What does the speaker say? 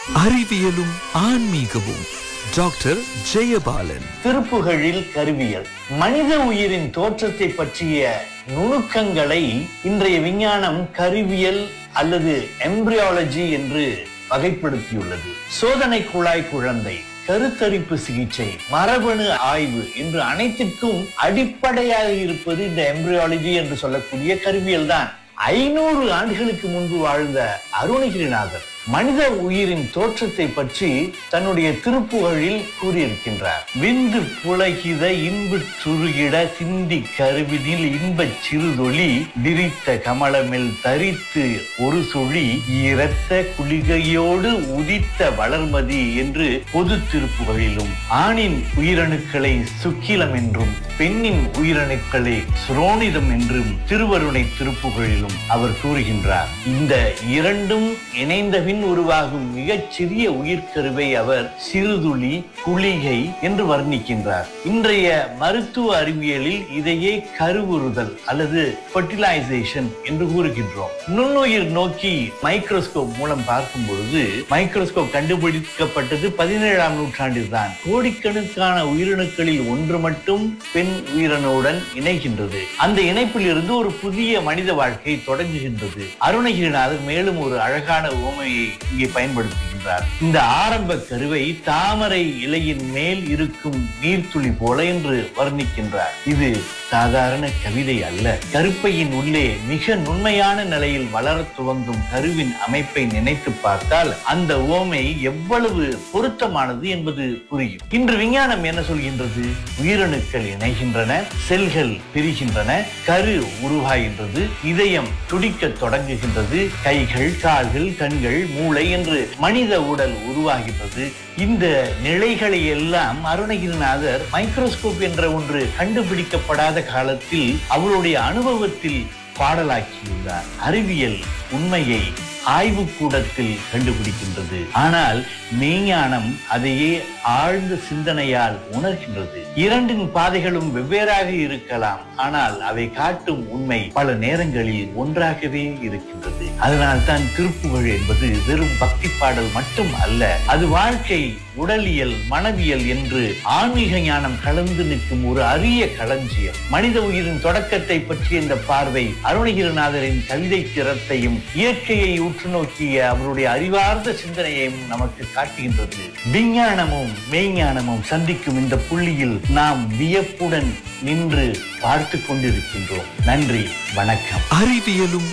அறிவியலும் ஆன்மீகமும் டாக்டர் ஜெயபாலன் திருப்புகழில் கருவியல் மனித உயிரின் தோற்றத்தை பற்றிய நுணுக்கங்களை இன்றைய விஞ்ஞானம் கருவியல் அல்லது எம்பிரியாலஜி என்று வகைப்படுத்தியுள்ளது சோதனை குழாய் குழந்தை கருத்தரிப்பு சிகிச்சை மரபணு ஆய்வு என்று அனைத்திற்கும் அடிப்படையாக இருப்பது இந்த எம்பிரியாலஜி என்று சொல்லக்கூடிய கருவியல் தான் ஐநூறு ஆண்டுகளுக்கு முன்பு வாழ்ந்த அருணகிரிநாதர் மனித உயிரின் தோற்றத்தை பற்றி தன்னுடைய திருப்புகழில் கூறியிருக்கின்றார் விந்து புலகித இன்பு சுருகிட சிந்தி கருவினில் இன்பச் சிறுதொளி விரித்த கமலமில் தரித்து ஒரு சுழி இரத்த குளிகையோடு உதித்த வளர்மதி என்று பொது திருப்புகழிலும் ஆணின் உயிரணுக்களை சுக்கிலம் என்றும் பெண்ணின் உயிரணுக்களை சுரோனிதம் என்றும் திருவருணை திருப்புகழிலும் அவர் கூறுகின்றார் இந்த இரண்டும் இணைந்த பின் உருவாகும் மிகச் சிறிய உயிர்க்கருவை அவர் சிறுதுளி குளிகை என்று வர்ணிக்கின்றார் இன்றைய மருத்துவ அறிவியலில் இதையே கருவுறுதல் அல்லது ஃபெர்டிலைசேஷன் என்று கூறுகின்றோம் நுண்ணுயிர் நோக்கி மைக்ரோஸ்கோப் மூலம் பார்க்கும் பொழுது மைக்ரோஸ்கோப் கண்டுபிடிக்கப்பட்டது பதினேழாம் நூற்றாண்டில் தான் கோடிக்கணக்கான உயிரணுக்களில் ஒன்று மட்டும் பெண் உயிரணுடன் இணைகின்றது அந்த இணைப்பில் இருந்து ஒரு புதிய மனித வாழ்க்கை தொடங்குகின்றது அருணகிரிநாதர் மேலும் ஒரு அழகான உவமையை இங்கே பயன்படுத்துகின்றார் இந்த ஆரம்ப கருவை தாமரை இலையின் மேல் இருக்கும் நீர்த்துளி போல என்று வர்ணிக்கின்றார் இது சாதாரண கவிதை அல்ல கருப்பையின் உள்ளே மிக நுண்மையான நிலையில் வளரத் துவங்கும் கருவின் அமைப்பை நினைத்து பார்த்தால் அந்த ஓமை எவ்வளவு பொருத்தமானது என்பது புரியும் இன்று விஞ்ஞானம் என்ன சொல்கின்றது உயிரணுக்கள் இணைகின்றன செல்கள் பிரிகின்றன கரு உருவாகின்றது இதயம் துடிக்க தொடங்குகின்றது கைகள் கால்கள் கண்கள் மூளை என்று மனித உடல் உருவாகின்றது இந்த நிலைகளை எல்லாம் அருணகிரிநாதர் மைக்ரோஸ்கோப் என்ற ஒன்று கண்டுபிடிக்கப்படாத காலத்தில் அவருடைய அனுபவத்தில் பாடலாக்கியுள்ளார் அறிவியல் உண்மையை ஆய்வு கூடத்தில் கண்டுபிடிக்கின்றது ஆனால் மெய்ஞானம் அதையே ஆழ்ந்த சிந்தனையால் உணர்கின்றது இரண்டின் பாதைகளும் வெவ்வேறாக இருக்கலாம் ஆனால் அவை காட்டும் உண்மை பல நேரங்களில் ஒன்றாகவே இருக்கின்றது அதனால் தான் திருப்புகழ் என்பது வெறும் பக்தி பாடல் மட்டும் அல்ல அது வாழ்க்கை உடலியல் மனவியல் என்று ஆன்மீக ஞானம் கலந்து நிற்கும் ஒரு அரிய களஞ்சியம் மனித உயிரின் தொடக்கத்தை பற்றிய இந்த பார்வை அருணகிரிநாதரின் கவிதை திறத்தையும் இயற்கையை உற்று நோக்கிய அவருடைய அறிவார்ந்த சிந்தனையையும் நமக்கு காட்டுகின்றது விஞ்ஞானமும் மெய்ஞானமும் சந்திக்கும் இந்த புள்ளியில் நாம் வியப்புடன் நின்று பார்த்து கொண்டிருக்கின்றோம் நன்றி வணக்கம் அறிவியலும்